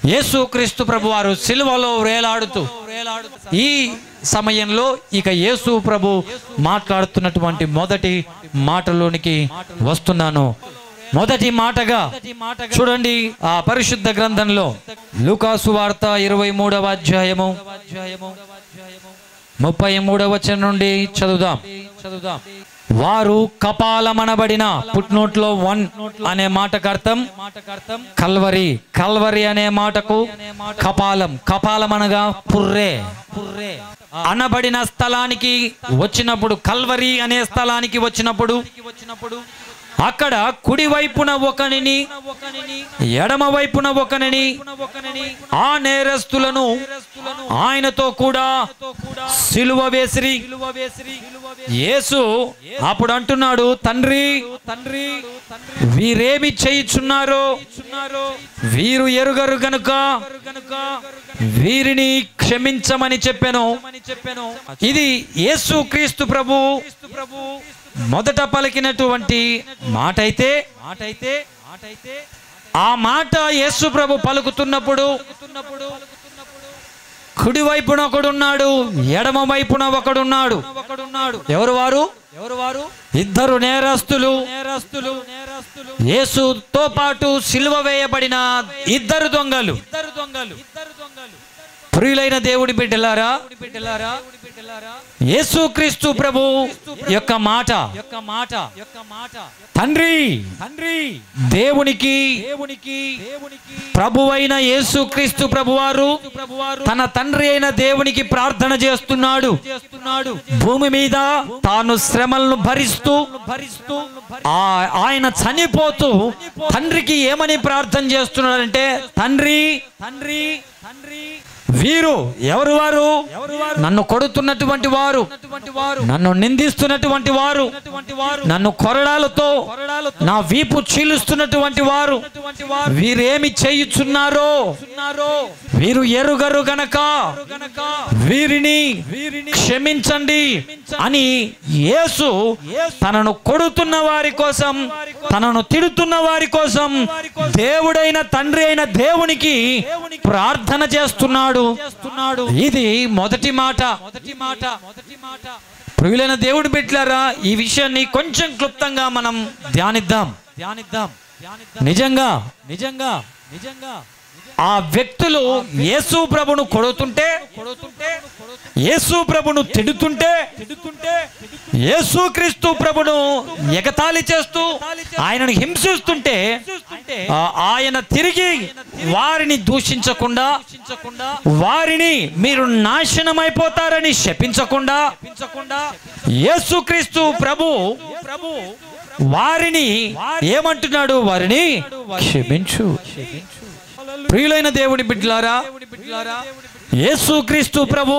యేసు క్రీస్తు ప్రభు వారు సిలువలో వేలాడుతూ ఈ సమయంలో ఇక యేసు ప్రభు మాట్లాడుతున్నటువంటి మొదటి మాటలోనికి వస్తున్నాను మొదటి మాటగా చూడండి ఆ పరిశుద్ధ గ్రంథంలో లూకాసు వార్త ఇరవై మూడవ అధ్యాయము ముప్పై మూడవ వచనం నుండి చదువుదాం చదువుదాం వారు కపాలమనబడిన పుట్నోట్లో వన్ అనే మాటకు అర్థం కల్వరి కల్వరి అనే మాటకు కపాలం కపాలం అనగా పుర్రే పుర్రే అనబడిన స్థలానికి వచ్చినప్పుడు కల్వరి అనే స్థలానికి వచ్చినప్పుడు వచ్చినప్పుడు అక్కడ కుడి వైపున ఒకనిని ఎడమ వైపున ఒకనిని ఆ నేరస్తులను ఆయనతో కూడా సిలువ వేసిరి యేసు అప్పుడు అంటున్నాడు తండ్రి తండ్రి వీరేమి చేయుచున్నారో వీరు ఎరుగరు గనుక వీరిని క్షమించమని చెప్పాను ఇది యేసు క్రీస్తు ప్రభు మొదట పలికినటువంటి మాట అయితే మాట అయితే మాట అయితే ఆ మాట యేసు ప్రభు పలుకుతున్నప్పుడు కుడి వైపున ఒకడున్నాడు ఎడమ వైపున ఒకడున్నాడు ఎవరు వారు ఎవరు వారు ఇద్దరు నేరస్తులు నేరస్తులు నేరస్తులు యేసుతో పాటు సిలువ వేయబడిన ఇద్దరు దొంగలు ఇద్దరు దొంగలు ఇద్దరు దొంగలు ప్రియులైన దేవుడి బిడ్డలారా యేసుక్రీస్తు ప్రభు యొక్క మాట యొక్క మాట యొక్క మాట తండ్రి తండ్రి దేవునికి దేవునికి దేవునికి ప్రభువైన యేసుక్రీస్తు ప్రభువారు తన తండ్రి అయిన దేవునికి ప్రార్థన చేస్తున్నాడు చేస్తున్నాడు భూమి మీద తాను శ్రమలను భరిస్తూ భరిస్తూ ఆ- ఆయన చనిపోతూ తండ్రికి ఏమని ప్రార్థన చేస్తున్నాడంటే తండ్రి తండ్రి తండ్రి వీరు ఎవరు వారు నన్ను కొడుతున్నటువంటి వారు నన్ను నిందిస్తున్నటువంటి వారు నన్ను కొరడాలతో నా వీపు చీలుస్తున్నటువంటి వారు వీరేమి చేయుచున్నారో వీరు ఎరుగరు గనక వీరిని క్షమించండి అని యేసు తనను కొడుతున్న వారి కోసం తనను తిడుతున్న వారి కోసం దేవుడైన తండ్రి అయిన దేవునికి ప్రార్థన చేస్తున్నాడు ఇది మొదటి మాట మొదటి మాట మొదటి మాట ప్రియులైన దేవుడు బిడ్డలారా ఈ విషయాన్ని కొంచెం క్లుప్తంగా మనం ధ్యానిద్దాం ధ్యానిద్దాం నిజంగా నిజంగా నిజంగా ఆ వ్యక్తులు యేసు ప్రభును కొడుతుంటే కొడుతుంటే యేసు ప్రభును తిడుతుంటే తిడుతుంటే యేసు క్రీస్తు ప్రభును ఎగతాళి చేస్తూ ఆయనను హింసిస్తుంటే ఆ, ఆయన తిరిగి వారిని దూషించకుండా వారిని మీరు నాశనమైపోతారని శపించకుండా యేసుక్రీస్తు ప్రభు ప్రభు వారిని ఏమంటున్నాడు వారిని క్షమించు ప్రియులైన దేవుని బిడ్డలారా యేసుక్రీస్తు ప్రభు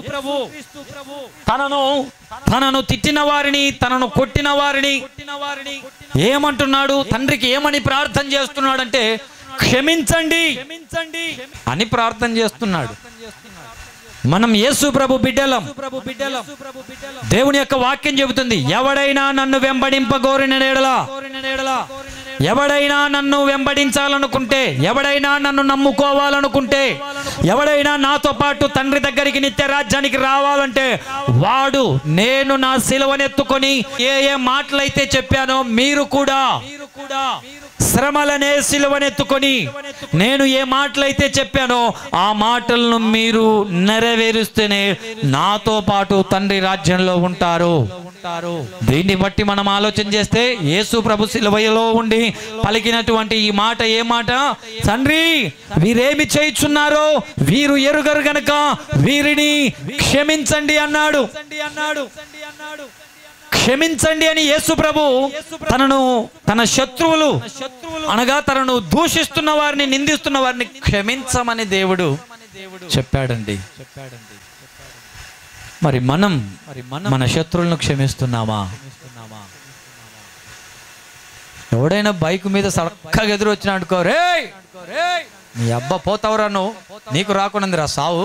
తనను తనను తిట్టిన వారిని తనను కొట్టిన వారిని ఏమంటున్నాడు తండ్రికి ఏమని ప్రార్థన చేస్తున్నాడంటే క్షమించండి అని ప్రార్థన చేస్తున్నాడు మనం యేసు ప్రభు బిడ్డలం దేవుని యొక్క వాక్యం చెబుతుంది ఎవడైనా నన్ను వెంబడింపగోరిన నేడలా ఎవడైనా నన్ను వెంబడించాలనుకుంటే ఎవడైనా నన్ను నమ్ముకోవాలనుకుంటే ఎవడైనా నాతో పాటు తండ్రి దగ్గరికి నిత్య రాజ్యానికి రావాలంటే వాడు నేను నా సిలువనెత్తుకొని ఏ ఏ మాటలైతే చెప్పానో మీరు కూడా శ్రమలనే సిలువనెత్తుకొని నేను ఏ మాటలైతే చెప్పానో ఆ మాటలను మీరు నెరవేరుస్తేనే నాతో పాటు తండ్రి రాజ్యంలో ఉంటారు దీన్ని బట్టి మనం ఆలోచన చేస్తే యేసు ప్రభు సిలువలో ఉండి పలికినటువంటి ఈ మాట ఏ మాట తండ్రి వీరేమి చేయుచున్నారో వీరు ఎరుగరు గనక వీరిని క్షమించండి అన్నాడు అన్నాడు క్షమించండి అని యేసు ప్రభు తనను తన శత్రువులు అనగా తనను దూషిస్తున్న వారిని నిందిస్తున్న వారిని క్షమించమని దేవుడు చెప్పాడండి మరి మనం మరి మనం మన శత్రువులను క్షమిస్తున్నామా ఎవడైనా బైక్ మీద సడక్కగా ఎదురు వచ్చిన అనుకో రే నీ అబ్బా పోతావురా నువ్వు నీకు రాకుండా రా సావు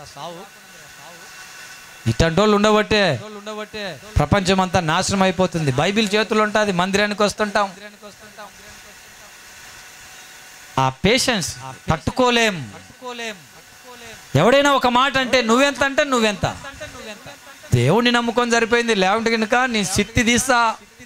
ఇట్లాంటి వాళ్ళు ఉండబట్టే ప్రపంచం అంతా నాశనం అయిపోతుంది బైబిల్ చేతులు ఉంటుంది మందిరానికి వస్తుంటాం ఆ పేషెన్స్ తట్టుకోలేం ఎవడైనా ఒక మాట అంటే నువ్వెంత అంటే నువ్వెంత దేవుణ్ణి నమ్ముకొని సరిపోయింది లేకుంటే కనుక నీ సిత్తి తీస్తా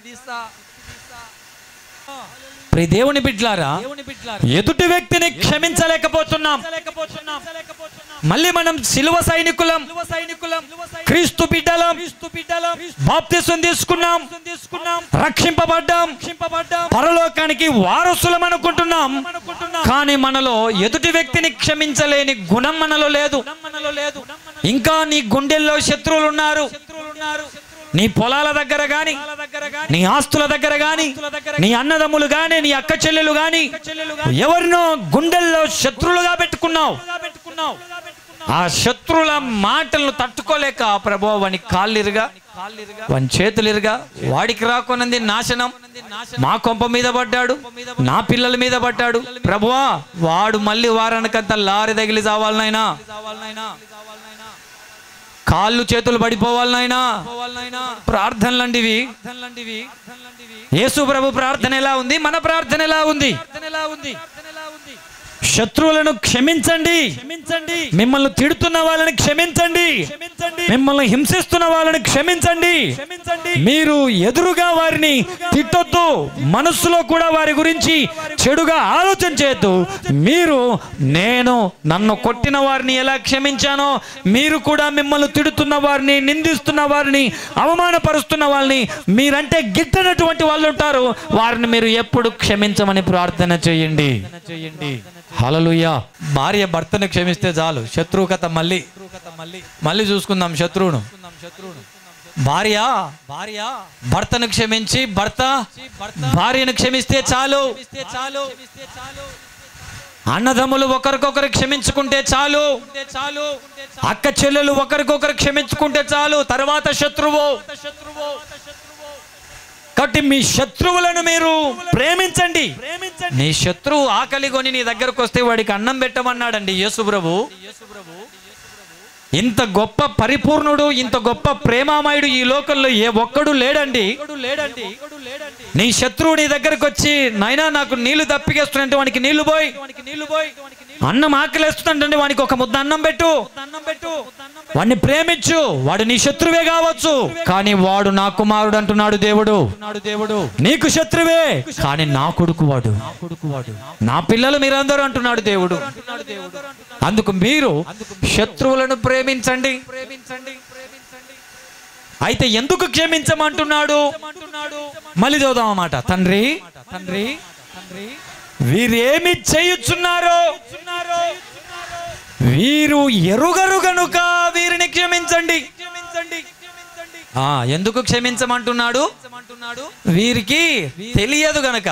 ప్రియ దేవుని బిడ్లారా ఎదుటి వ్యక్తిని క్షమించలేకపోతున్నాం మళ్ళీ మనం సిలువ సైనికులం క్రీస్తు బిడ్డలం బాప్తిసం తీసుకున్నాం రక్షింపబడ్డాం పరలోకానికి వారసులం అనుకుంటున్నాం కానీ మనలో ఎదుటి వ్యక్తిని క్షమించలేని గుణం మనలో లేదు ఇంకా నీ గుండెల్లో శత్రువులు ఉన్నారు నీ పొలాల దగ్గర గాని నీ ఆస్తుల దగ్గర గాని నీ అన్నదమ్ములు గాని నీ అక్క చెల్లెలు గాని ఎవరినో గుండెల్లో శత్రువులుగా పెట్టుకున్నావు ఆ శత్రువుల మాటలను తట్టుకోలేక ప్రభు వాని కాళ్ళిరుగా వాని చేతులిరుగా వాడికి రాకున్నది నాశనం మా కొంప మీద పడ్డాడు నా పిల్లల మీద పడ్డాడు ప్రభువా వాడు మళ్ళీ వారానికంతా లారీ తగిలి చావాలనైనా కాళ్ళు చేతులు పడిపోవాలి నాయనా ప్రార్థనలండివి యేసు ప్రభు ప్రార్థన ఎలా ఉంది మన ప్రార్థన ఎలా ఉంది శత్రువులను క్షమించండి క్షమించండి మిమ్మల్ని తిడుతున్న వాళ్ళని క్షమించండి మిమ్మల్ని హింసిస్తున్న వాళ్ళని క్షమించండి మీరు ఎదురుగా వారిని తిట్టొద్దు మనస్సులో కూడా వారి గురించి చెడుగా ఆలోచన చేయొద్దు మీరు నేను నన్ను కొట్టిన వారిని ఎలా క్షమించానో మీరు కూడా మిమ్మల్ని తిడుతున్న వారిని నిందిస్తున్న వారిని అవమానపరుస్తున్న వాళ్ళని మీరంటే గిట్టనటువంటి వాళ్ళు ఉంటారు వారిని మీరు ఎప్పుడు క్షమించమని ప్రార్థన చేయండి హలలుయా భార్య భర్తను క్షమిస్తే చాలు శత్రువు కథ మళ్ళీ మళ్ళీ చూసుకుందాం శత్రువును భార్య భార్య భర్తను క్షమించి భర్త భార్యను క్షమిస్తే చాలు అన్నదమ్ములు ఒకరికొకరు క్షమించుకుంటే చాలు చాలు అక్క చెల్లెలు ఒకరికొకరు క్షమించుకుంటే చాలు తర్వాత శత్రువు కాబట్టి మీ శత్రువులను మీరు ప్రేమించండి నీ శత్రువు ఆకలి కొని నీ దగ్గరకు వస్తే వాడికి అన్నం పెట్టమన్నాడండి యేసు ప్రభు ఇంత గొప్ప పరిపూర్ణుడు ఇంత గొప్ప ప్రేమామయుడు ఈ లోకంలో ఏ ఒక్కడు లేడండి నీ శత్రువు నీ దగ్గరకు వచ్చి నాయనా నాకు నీళ్లు దప్పికేస్తున్నట్టు వానికి నీళ్లు పోయి అన్నం ఆకలేస్తుందంటే వానికి ఒక ముద్ద అన్నం పెట్టు వాడిని ప్రేమించు వాడు నీ శత్రువే కావచ్చు కానీ వాడు నా కుమారుడు అంటున్నాడు దేవుడు దేవుడు నీకు శత్రువే కానీ నా కొడుకు వాడు నా పిల్లలు మీరందరూ అంటున్నాడు దేవుడు అందుకు మీరు శత్రువులను ప్రేమించండి అయితే ఎందుకు క్షమించమంటున్నాడు మళ్ళీ చదువుదాం అన్నమాట తండ్రి తండ్రి తండ్రి వీరేమి చేయుచున్నారో వీరు ఎరుగరు గనుక వీరిని క్షమించండి ఆ ఎందుకు క్షమించమంటున్నాడు వీరికి తెలియదు గనక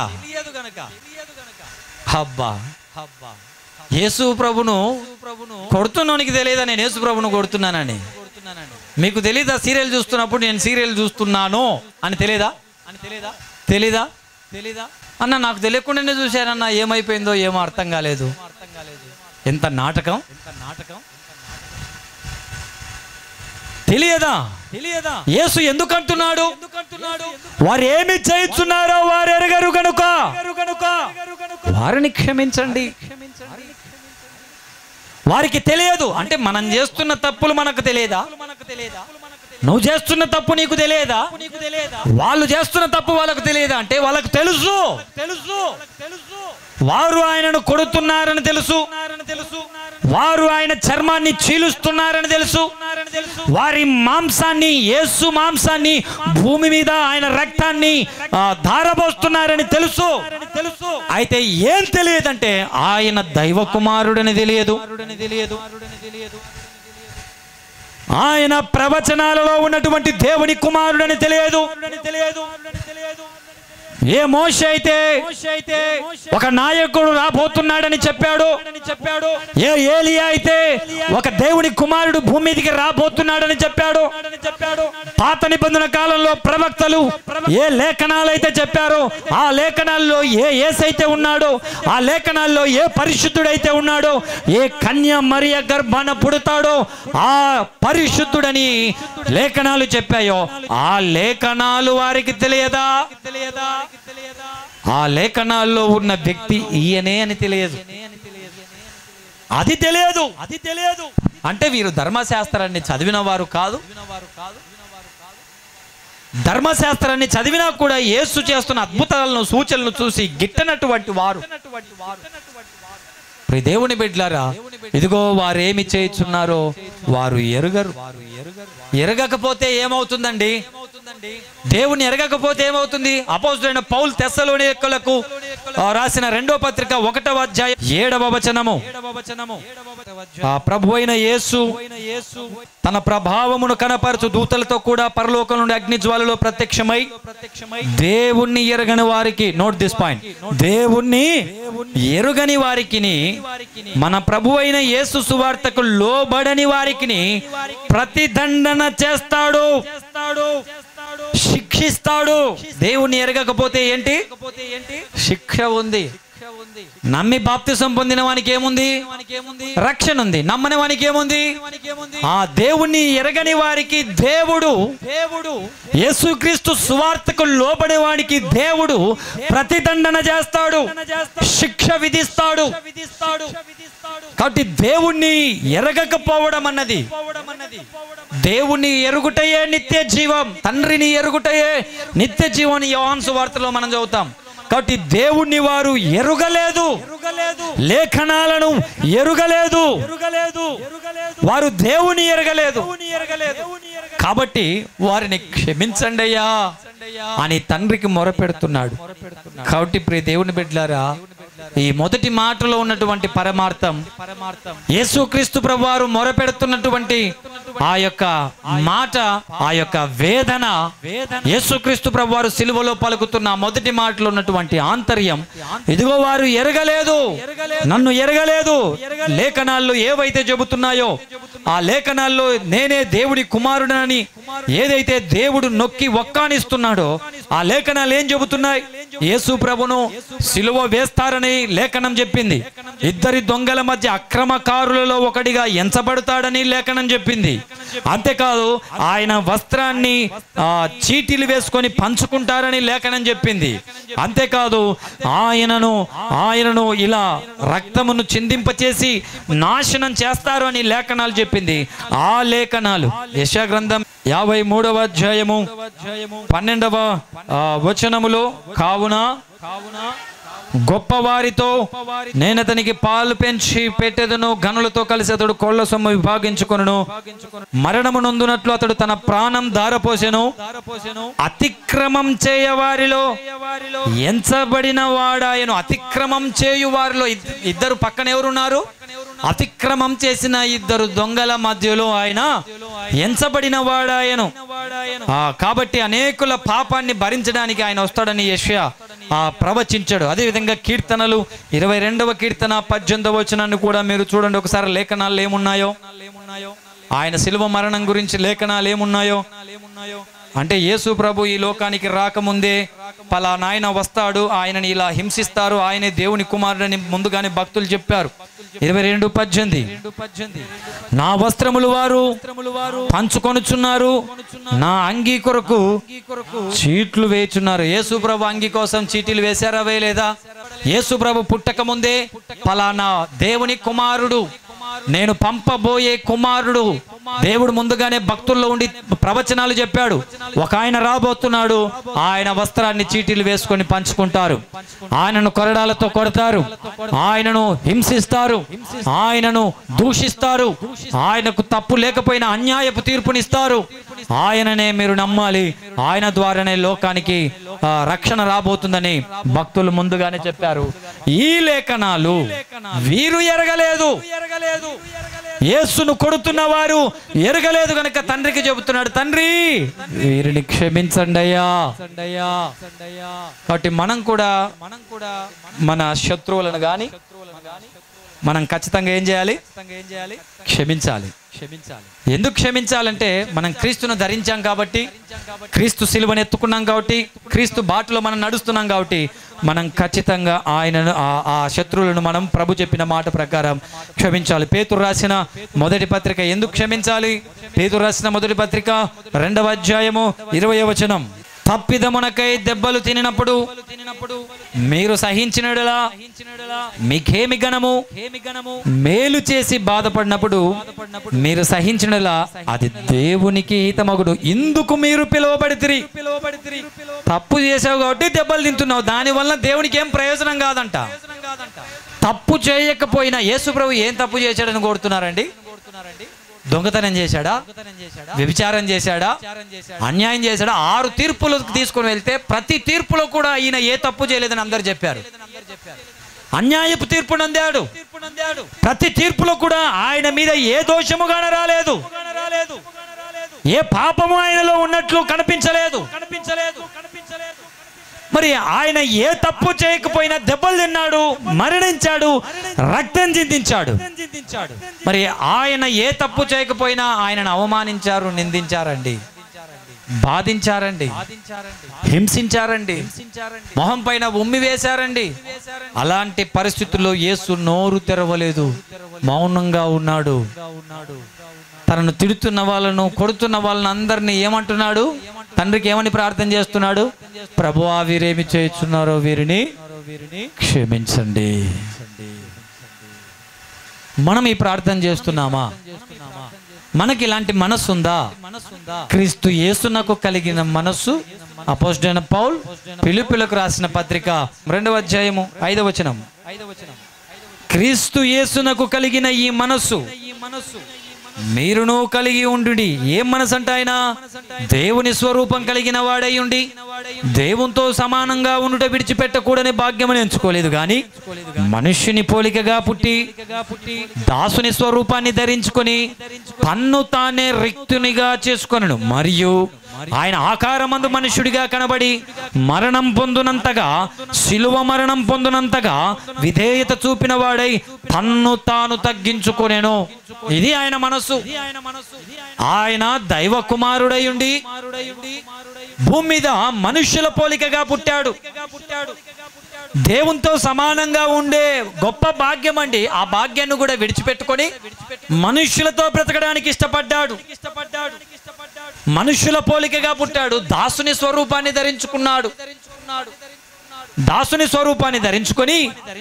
హబ్బా హబ్బా యేసు ప్రభును కొడుతున్నానికి తెలియదా నేను యేసు ప్రభును కొడుతున్నానని మీకు తెలీదా సీరియల్ చూస్తున్నప్పుడు నేను సీరియల్ చూస్తున్నాను అని తెలియదా అని తెలియదా తెలీదా తెలీదా అన్న నాకు తెలియకుండానే చూశానన్న ఏమైపోయిందో ఏమో అర్థం కాలేదు ఎంత నాటకం ఎంత నాటకం తెలియదా తెలియదా యేసు ఎందుకు అంటున్నాడు వారు ఏమి చేయుచున్నారో వారు ఎరగరు కనుక వారిని క్షమించండి వారికి తెలియదు అంటే మనం చేస్తున్న తప్పులు మనకు తెలియదా నువ్వు చేస్తున్న తప్పు నీకు తెలియదా వాళ్ళు చేస్తున్న తప్పు వాళ్ళకు తెలియదా అంటే వాళ్ళకు తెలుసు తెలుసు వారు ఆయనను కొడుతున్నారని తెలుసు వారు ఆయన చర్మాన్ని చీలుస్తున్నారని తెలుసు వారి మాంసాన్ని యేసు మాంసాన్ని భూమి మీద ఆయన రక్తాన్ని ఆ, ధారపోస్తున్నారని తెలుసు తెలుసు అయితే ఏం తెలియదంటే ఆయన దైవ కుమారుడని తెలియదు తెలియదు ఆయన ప్రవచనాలలో ఉన్నటువంటి దేవుని కుమారుడని తెలియదు తెలియదు ఏ మోష అయితే ఒక నాయకుడు రాబోతున్నాడని చెప్పాడు చెప్పాడు ఏ ఏలియా అయితే ఒక దేవుని కుమారుడు భూమి మీదకి రాబోతున్నాడని చెప్పాడు చెప్పాడు పాత నిబంధన కాలంలో ప్రవక్తలు ఏ లేఖనాలు అయితే చెప్పారో ఆ లేఖనాల్లో ఏ ఏసైతే ఉన్నాడో ఆ లేఖనాల్లో ఏ పరిశుద్ధుడైతే ఉన్నాడో ఏ కన్య మరియ గర్భాన పుడతాడో ఆ పరిశుద్ధుడని లేఖనాలు చెప్పాయో ఆ లేఖనాలు వారికి తెలియదా తెలియదా ఆ లేఖనాల్లో ఉన్న వ్యక్తి ఈయనే అని తెలియదు అది తెలియదు అది తెలియదు అంటే వీరు ధర్మశాస్త్రాన్ని చదివిన వారు కాదు ధర్మశాస్త్రాన్ని చదివినా కూడా యేసు చేస్తున్న అద్భుతాలను సూచనలను చూసి గిట్టనటువంటి వారు ప్రియ దేవుని బిడ్డలారా ఇదిగో వారు ఏమి చేయుచున్నారో వారు ఎరుగరు ఎరగకపోతే ఏమవుతుందండి దేవుని ఎరగకపోతే ఏమవుతుంది అపోజిట్ పౌల్ తెస్సలోనికలకు రాసిన రెండో పత్రిక ఒకటవ అధ్యాయం ఏడవ వచనము ఆ ప్రభు అయిన యేసు తన ప్రభావమును కనపరచు దూతలతో కూడా పరలోకం నుండి అగ్ని జ్వాలలో ప్రత్యక్షమై దేవుణ్ణి ఎరగని వారికి నోట్ దిస్ పాయింట్ దేవుణ్ణి ఎరుగని వారికి మన ప్రభు అయిన యేసు సువార్తకు లోబడని వారికి ప్రతిదండన చేస్తాడు శిక్షిస్తాడు దేవుణ్ణి ఎరగకపోతే ఏంటి శిక్ష ఉంది నమ్మి బాప్తిసం పొందిన వానికి ఏముంది రక్షణ ఉంది నమ్మని వానికి ఏముంది ఆ దేవుణ్ణి ఎరగని వారికి దేవుడు దేవుడు యేసుక్రీస్తు సువార్తకు లోబడే వానికి దేవుడు ప్రతిదండన చేస్తాడు శిక్ష విధిస్తాడు కాబట్టి దేవుణ్ణి ఎరగకపోవడం అన్నది దేవుణ్ణి ఎరుగుటయే నిత్య జీవం తండ్రిని ఎరుగుటయే నిత్య జీవం యోహాన్ సువార్తలో మనం చదువుతాం కాబట్టి దేవుణ్ణి వారు ఎరుగలేదు లేఖనాలను ఎరుగలేదు వారు దేవుని ఎరగలేదు కాబట్టి వారిని క్షమించండి అయ్యా అని తండ్రికి మొరపెడుతున్నాడు కాబట్టి ప్రియ దేవుని బిడ్డలారా ఈ మొదటి మాటలో ఉన్నటువంటి పరమార్థం యేసుక్రీస్తు ప్రభువారు మొరపెడుతున్నటువంటి ఆ యొక్క మాట ఆ యొక్క వేదన యేసుక్రీస్తు ప్రభువారు సిలువలో పలుకుతున్న ఆ మొదటి మాటలో ఉన్నటువంటి ఆంతర్యం ఇదిగో వారు ఎరగలేదు నన్ను ఎరగలేదు లేఖనాల్లో ఏవైతే చెబుతున్నాయో ఆ లేఖనాల్లో నేనే దేవుడి కుమారుడనని ఏదైతే దేవుడు నొక్కి ఒక్కానిస్తున్నాడో ఆ లేఖనాలు ఏం చెబుతున్నాయి యేసు ప్రభును సిలువ వేస్తారని లేఖనం చెప్పింది ఇద్దరి దొంగల మధ్య అక్రమకారులలో ఒకటిగా ఎంచబడతాడని లేఖనం చెప్పింది అంతేకాదు ఆయన వస్త్రాన్ని ఆ, చీటీలు వేసుకొని పంచుకుంటారని లేఖనం చెప్పింది అంతేకాదు ఆయనను ఆయనను ఇలా రక్తమును చిందింపచేసి నాశనం చేస్తారు అని లేఖనాలు చెప్పింది ఆ లేఖనాలు యశా గ్రంథం యాభై మూడవ అధ్యాయము పన్నెండవ ఆ, వచనములో కావున గొప్పవారితో నేను అతనికి పాలు పెంచి పెట్టెదను గనులతో కలిసి అతడు కోళ్ల సొమ్ము విభాగించుకొనును మరణము నొందునట్లు అతడు తన ప్రాణం దారపోసెను అతిక్రమం చేయవారిలో ఎంచబడిన వాడాయను అతిక్రమం చేయు వారిలో ఇద్- ఇద్దరు పక్కన ఎవరున్నారు అతిక్రమం చేసిన ఇద్దరు దొంగల మధ్యలో ఆయన ఎంచబడిన వాడాయను ఆ, కాబట్టి అనేకుల పాపాన్ని భరించడానికి ఆయన వస్తాడని యష్యా ఆ ప్రవచించాడు అదేవిధంగా కీర్తనలు ఇరవై రెండవ కీర్తన పద్దెనిమిదవ వచనాన్ని కూడా మీరు చూడండి ఒకసారి లేఖనాలు ఏమున్నాయో ఆయన శిలువ మరణం గురించి లేఖనాలు ఏమున్నాయో అంటే యేసు ప్రభు ఈ లోకానికి రాకముందే పలానాయన వస్తాడు ఆయనని ఇలా హింసిస్తారు ఆయనే దేవుని కుమారుడని ముందుగానే భక్తులు చెప్పారు ఇరవై రెండు పద్దెనిమిది నా వస్త్రములు వారు పంచుకొనుచున్నారు నా అంగీ కొరకు చీట్లు వేచున్నారు యేసు ప్రభు అంగి కోసం చీటీలు వేశారా వేయలేదా యేసు ప్రభు పుట్టక ముందే పలానా దేవుని కుమారుడు నేను పంపబోయే కుమారుడు దేవుడు ముందుగానే భక్తుల్లో ఉండి ప్రవచనాలు చెప్పాడు ఒక ఆయన రాబోతున్నాడు ఆయన వస్త్రాన్ని చీటీలు వేసుకొని పంచుకుంటారు ఆయనను కొరడాలతో కొడతారు ఆయనను హింసిస్తారు ఆయనను దూషిస్తారు ఆయనకు తప్పు లేకపోయినా అన్యాయపు తీర్పునిస్తారు ఆయననే మీరు నమ్మాలి ఆయన ద్వారానే లోకానికి ఆ, రక్షణ రాబోతుందని భక్తులు ముందుగానే చెప్పారు ఈ లేఖనాలు వీరు ఎరగలేదు యేసును కొడుతున్న వారు ఎరగలేదు గనక తండ్రికి చెబుతున్నాడు తండ్రి వీరిని క్షమించండి అయ్యా కాబట్టి మనం కూడా మనం కూడా మన శత్రువులను గాని మనం ఖచ్చితంగా ఏం చేయాలి క్షమించాలి క్షమించాలి ఎందుకు క్షమించాలంటే మనం క్రీస్తును ధరించాం కాబట్టి క్రీస్తు సిలువను ఎత్తుకున్నాం కాబట్టి క్రీస్తు బాటలో మనం నడుస్తున్నాం కాబట్టి మనం ఖచ్చితంగా ఆయనను ఆ- ఆ శత్రువులను మనం ప్రభు చెప్పిన మాట ప్రకారం క్షమించాలి పేతురు రాసిన మొదటి పత్రిక ఎందుకు క్షమించాలి పేతురు రాసిన మొదటి పత్రిక రెండవ అధ్యాయము ఇరవై వచనం తప్పిదమునకై దెబ్బలు తినినప్పుడు మీరు సహించినడలా మీకేమి గణము మేలు చేసి బాధపడినప్పుడు మీరు సహించినలా అది దేవునికి హితమగుడు ఇందుకు మీరు పిలువబడితిరి తప్పు చేసావు కాబట్టి దెబ్బలు తింటున్నావు దానివల్ల దేవునికి ఏం ప్రయోజనం కాదంట తప్పు చేయకపోయినా యేసు ప్రభు ఏం తప్పు చేశాడని కోరుతున్నారండి దొంగతనం చేశాడా వ్యభిచారం చేశాడా అన్యాయం చేశాడా ఆరు తీర్పులు తీసుకొని వెళ్తే ప్రతి తీర్పులో కూడా ఈయన ఏ తప్పు చేయలేదని అందరు చెప్పారు అన్యాయపు తీర్పు నందాడు ప్రతి తీర్పులో కూడా ఆయన మీద ఏ దోషము రాలేదు ఏ పాపము ఆయనలో ఉన్నట్లు కనిపించలేదు కనిపించలేదు కనిపించలేదు మరి ఆయన ఏ తప్పు చేయకపోయినా దెబ్బలు తిన్నాడు మరణించాడు రక్తం చిందించాడు మరి ఆయన ఏ తప్పు చేయకపోయినా ఆయనను అవమానించారు నిందించారండి బాధించారండి హింసించారండి మొహం పైన ఉమ్మి వేశారండి అలాంటి పరిస్థితుల్లో యేసు నోరు తెరవలేదు మౌనంగా ఉన్నాడు తనను తిడుతున్న వాళ్ళను కొడుతున్న వాళ్ళని అందరినీ ఏమంటున్నాడు తండ్రికి ఏమని ప్రార్థన చేస్తున్నాడు ప్రభువా వీరేమి చేస్తున్నారో వీరిని క్షమించండి మనం ఈ ప్రార్థన చేస్తున్నామా మనకి ఇలాంటి మనస్సు ఉందా క్రీస్తు యేసునకు కలిగిన మనస్సు అపోజిట్ పౌల్ పిలుపులకు రాసిన పత్రిక రెండవ అధ్యాయము ఐదవ వచనం క్రీస్తు యేసునకు కలిగిన ఈ మనస్సు మీరును కలిగి ఉండు ఏం మనసు అంటే ఆయన దేవుని స్వరూపం కలిగిన వాడై ఉండి దేవునితో సమానంగా ఉండుట విడిచిపెట్టకూడని భాగ్యమని ఎంచుకోలేదు గాని మనుష్యుని పోలికగా పుట్టి దాసుని స్వరూపాన్ని ధరించుకొని తన్ను తానే రిక్తునిగా చేసుకొనను మరియు ఆయన ఆకారమందు మనుష్యుడిగా కనబడి మరణం పొందునంతగా శిలువ మరణం పొందునంతగా విధేయత చూపిన వాడై తన్ను తాను తగ్గించుకొనేను ఇది ఆయన మనస్సు ఆయన దైవ కుమారుడై ఉండి భూమి మీద మనుష్యుల పోలికగా పుట్టాడు దేవునితో సమానంగా ఉండే గొప్ప భాగ్యం అండి ఆ భాగ్యాన్ని కూడా విడిచిపెట్టుకొని మనుష్యులతో బ్రతకడానికి ఇష్టపడ్డాడు మనుష్యుల పోలికగా పుట్టాడు దాసుని స్వరూపాన్ని ధరించుకున్నాడు దాసుని స్వరూపాన్ని ధరించుకొని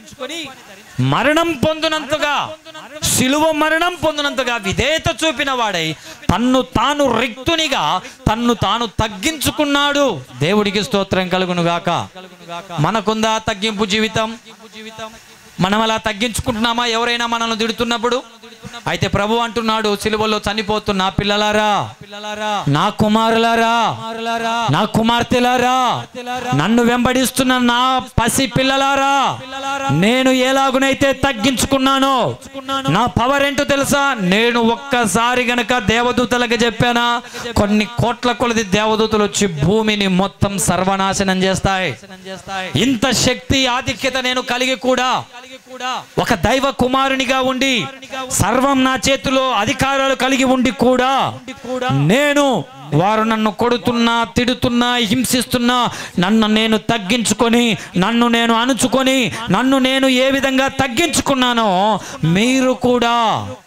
మరణం పొందినంతగా శిలువ మరణం పొందినంతగా విధేయత చూపిన వాడై తన్ను తాను రిక్తునిగా తన్ను తాను తగ్గించుకున్నాడు దేవుడికి స్తోత్రం కలుగును గాక మనకుందా తగ్గింపు జీవితం మనం అలా తగ్గించుకుంటున్నామా ఎవరైనా మనల్ని తిడుతున్నప్పుడు అయితే ప్రభు అంటున్నాడు సిలువలో చనిపోతున్న పిల్లలారా నా కుమారులారా నా కుమార్తెలారా నన్ను వెంబడిస్తున్న నా పసి పిల్లలారా నేను ఎలాగునైతే తగ్గించుకున్నానో నా పవర్ ఏంటో తెలుసా నేను ఒక్కసారి గనక దేవదూతలకు చెప్పానా కొన్ని కోట్ల కొలది దేవదూతలు వచ్చి భూమిని మొత్తం సర్వనాశనం చేస్తాయి ఇంత శక్తి ఆధిక్యత నేను కలిగి కూడా ఒక దైవ కుమారునిగా ఉండి సర్వం నా చేతిలో అధికారాలు కలిగి ఉండి కూడా నేను వారు నన్ను కొడుతున్నా తిడుతున్నా హింసిస్తున్నా నన్ను నేను తగ్గించుకొని నన్ను నేను అణుచుకొని నన్ను నేను ఏ విధంగా తగ్గించుకున్నానో మీరు కూడా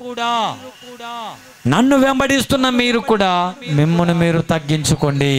నన్ను వెంబడిస్తున్న మీరు కూడా మిమ్మల్ని మీరు తగ్గించుకోండి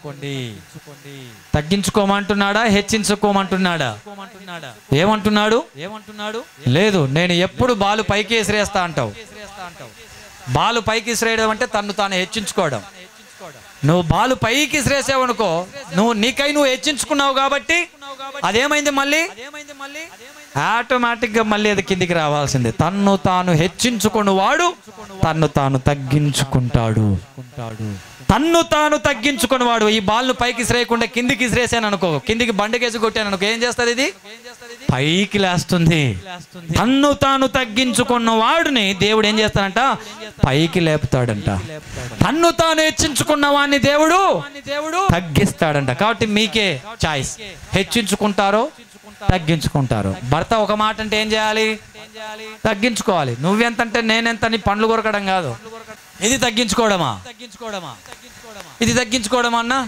తగ్గించుకోమంటున్నాడా హెచ్చించుకోమంటున్నాడా ఏమంటున్నాడు ఏమంటున్నాడు లేదు నేను ఎప్పుడు బాలు పైకి విసిరేస్తా అంటావు బాలు పైకి విసిరేయడం అంటే తన్ను తాను హెచ్చించుకోవడం నువ్వు బాలు పైకి విసిరేసావనుకో నువ్వు నీకై నువ్వు హెచ్చించుకున్నావు కాబట్టి అదేమైంది మళ్ళీ ఆటోమేటిక్ గా మళ్ళీ అది కిందికి రావాల్సిందే తన్ను తాను హెచ్చించుకుని వాడు తన్ను తాను తగ్గించుకుంటాడు తన్ను తాను తగ్గించుకుని వాడు ఈ బాల్ను పైకి ఇసిరేయకుండా కిందికి ఇసిరేసాను అనుకో కిందికి బండకేసి కొట్టాను అనుకో ఏం చేస్తుంది ఇది పైకి లేస్తుంది తన్ను తాను తగ్గించుకున్న వాడిని దేవుడు ఏం చేస్తాడంట పైకి లేపుతాడంట తన్ను తాను హెచ్చించుకున్న వాడిని దేవుడు దేవుడు తగ్గిస్తాడంట కాబట్టి మీకే చాయిస్ హెచ్చించుకుంటారో తగ్గించుకుంటారు భర్త ఒక మాట అంటే ఏం చేయాలి తగ్గించుకోవాలి నువ్వెంతంటే నేనెంత నీ పండ్లు కొరకడం కాదు ఇది తగ్గించుకోవడమా తగ్గించుకోవడమా ఇది తగ్గించుకోవడమా అన్నా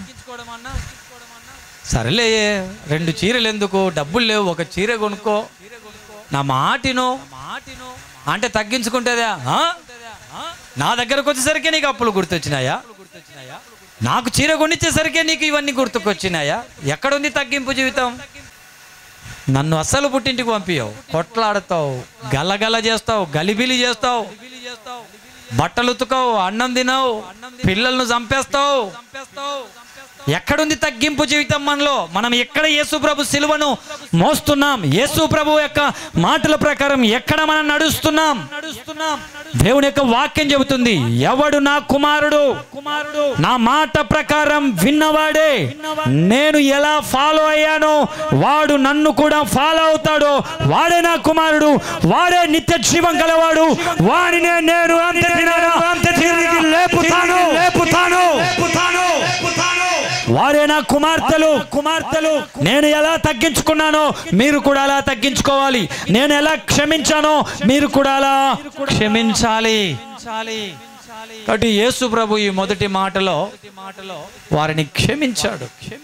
సరేలే రెండు చీరలు ఎందుకు డబ్బులు లేవు ఒక చీర కొనుక్కో నా మాటిను అంటే తగ్గించుకుంటేదా ఆ? నా దగ్గరకు వచ్చేసరికి నీకు అప్పులు గుర్తొచ్చినాయా నాకు చీర కొనిచ్చేసరికే నీకు ఇవన్నీ గుర్తుకొచ్చినాయా ఎక్కడుంది తగ్గింపు జీవితం నన్ను అస్సలు పుట్టింటికి పంపించావు కొట్లాడతావు గలగల చేస్తావు గలిబిలి చేస్తావు బట్టలు ఉతుకవు అన్నం తినవు పిల్లలను చంపేస్తావు ఎక్కడుంది తగ్గింపు జీవితం మనలో మనం ఎక్కడ యేసు ప్రభు సిలువను మోస్తున్నాం యేసు ప్రభు యొక్క మాటల ప్రకారం ఎక్కడ మనం నడుస్తున్నాం నడుస్తున్నాం దేవుని యొక్క వాక్యం చెబుతుంది ఎవడు నా కుమారుడు కుమారుడు నా మాట ప్రకారం విన్నవాడే నేను ఎలా ఫాలో అయ్యానో వాడు నన్ను కూడా ఫాలో అవుతాడో వాడే నా కుమారుడు వాడే నిత్య జీవం గలవాడు వాడినే నేను అంత్య దినాన తిరిగి లేపుతాను లేపుతాను వారే నా కుమార్తెలు కుమార్తెలు నేను ఎలా తగ్గించుకున్నానో మీరు కూడా అలా తగ్గించుకోవాలి నేను ఎలా క్షమించానో మీరు కూడా అలా క్షమించాలి కాబట్టి యేసు ప్రభు ఈ మొదటి మాటలో వారిని క్షమించాడు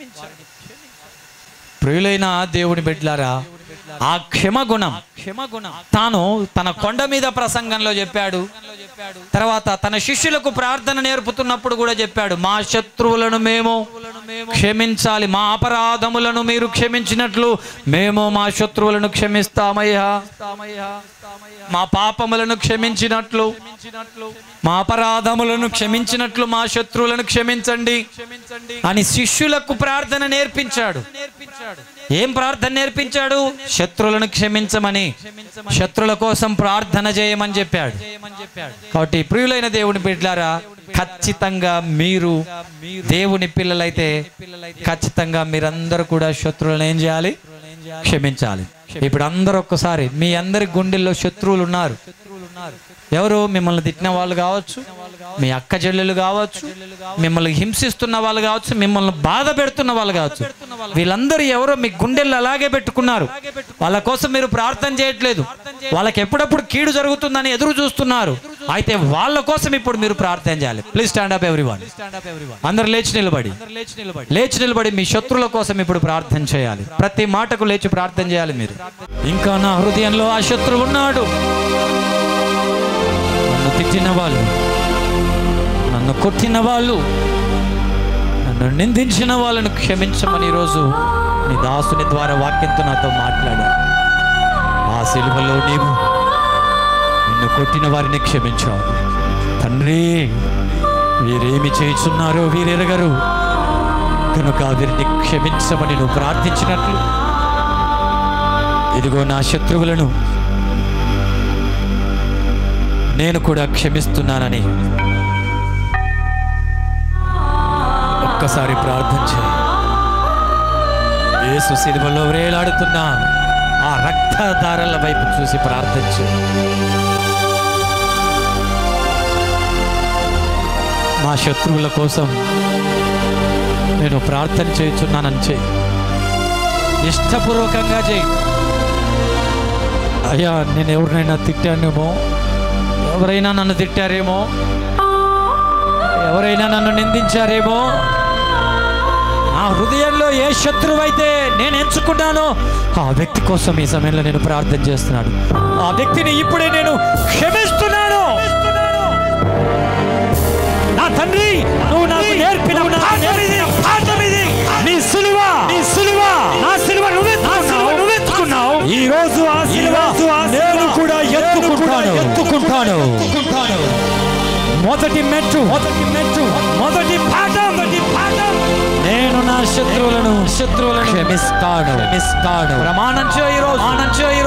ప్రియులైన దేవుని బిడ్డలారా ఆ క్షమగుణం క్షమగుణం తాను తన కొండ మీద ప్రసంగంలో చెప్పాడు తర్వాత తన శిష్యులకు ప్రార్థన నేర్పుతున్నప్పుడు కూడా చెప్పాడు మా శత్రువులను మేము క్షమించాలి మా అపరాధములను మీరు క్షమించినట్లు మేము మా శత్రువులను క్షమిస్తామయ్యా మా పాపములను క్షమించినట్లు మా అపరాధములను క్షమించినట్లు మా శత్రువులను క్షమించండి అని శిష్యులకు ప్రార్థన నేర్పించాడు ఏం ప్రార్థన నేర్పించాడు శత్రువులను క్షమించమని శత్రుల కోసం ప్రార్థన చేయమని చెప్పాడు కాబట్టి ప్రియులైన దేవుని బిడ్డలారా ఖచ్చితంగా మీరు దేవుని పిల్లలైతే ఖచ్చితంగా మీరందరూ కూడా శత్రువులను ఏం చేయాలి క్షమించాలి ఇప్పుడు అందరూ ఒక్కసారి మీ అందరి గుండెల్లో శత్రువులు ఉన్నారు ఎవరు మిమ్మల్ని తిట్టిన వాళ్ళు కావచ్చు మీ అక్క చెల్లెలు కావచ్చు మిమ్మల్ని హింసిస్తున్న వాళ్ళు కావచ్చు మిమ్మల్ని బాధ పెడుతున్న వాళ్ళు కావచ్చు వీళ్ళందరూ ఎవరో మీ గుండెల్లో అలాగే పెట్టుకున్నారు వాళ్ళ కోసం మీరు ప్రార్థన చేయట్లేదు వాళ్ళకి ఎప్పుడప్పుడు కీడు జరుగుతుందని ఎదురు చూస్తున్నారు అయితే వాళ్ళ కోసం ఇప్పుడు మీరు ప్రార్థన చేయాలి please stand up everyone అందరు లేచి నిలబడి లేచి నిలబడి మీ శత్రువుల కోసం ఇప్పుడు ప్రార్థన చేయాలి ప్రతి మాటకు లేచి ప్రార్థన చేయాలి మీరు ఇంకా నా హృదయంలో ఆ శత్రువు ఉన్నాడు నన్ను తిట్టిన వాళ్ళు నన్ను కొట్టిన వాళ్ళు నన్ను నిందించిన వాళ్ళను క్షమించమని ఈరోజు నీ దాసుని ద్వారా వాక్యంతో నాతో మాట్లాడారు ఆ సిలువలో నీవు నిన్ను కొట్టిన వారిని క్షమించావు తండ్రి వీరేమి చేయుచున్నారో వీరెరగరు కనుక వీరిని క్షమించమని నువ్వు ప్రార్థించినట్లు ఇదిగో నా శత్రువులను నేను కూడా క్షమిస్తున్నానని ఒక్కసారి ప్రార్థన చేయి యేసు సిలువలో వేలాడుతున్న ఆ రక్తధారల వైపు చూసి ప్రార్థన చేయి మా శత్రువుల కోసం నేను ప్రార్థన చేయుచున్నానని చేయి ఇష్టపూర్వకంగా చేయి అయ్యా నేను ఎవరినైనా తిట్టానేమో ఎవరైనా నన్ను తిట్టారేమో ఎవరైనా నన్ను నిందించారేమో నా హృదయంలో ఏ శత్రువు అయితే నేను ఎంచుకున్నానో ఆ వ్యక్తి కోసం ఈ సమయంలో నేను ప్రార్థన చేస్తున్నాను ఆ వ్యక్తిని ఇప్పుడే నేను క్షమిస్తున్నాను నా తండ్రి నువ్వు నాకు నేర్పిన పాఠం ఇది, పాఠం ఇది. నీ సిలువ నీ సిలువ నా సిలువ నువ్వెత్తుకున్నావు నువ్వెత్తుకున్నావు ఈ రోజు ఆ సిలువ నేను కూడా ఎత్తుకుంటాను ఎత్తుకుంటాను మొదటి మెట్టు మొదటి మెట్టు మొదటి పాఠం మొదటి పాఠం నేను నా శత్రువులను శత్రువులను క్షమిస్తాను క్షమిస్తాను ప్రమాణం చేయ ఈ రోజు ప్రమాణం చేయ ఈ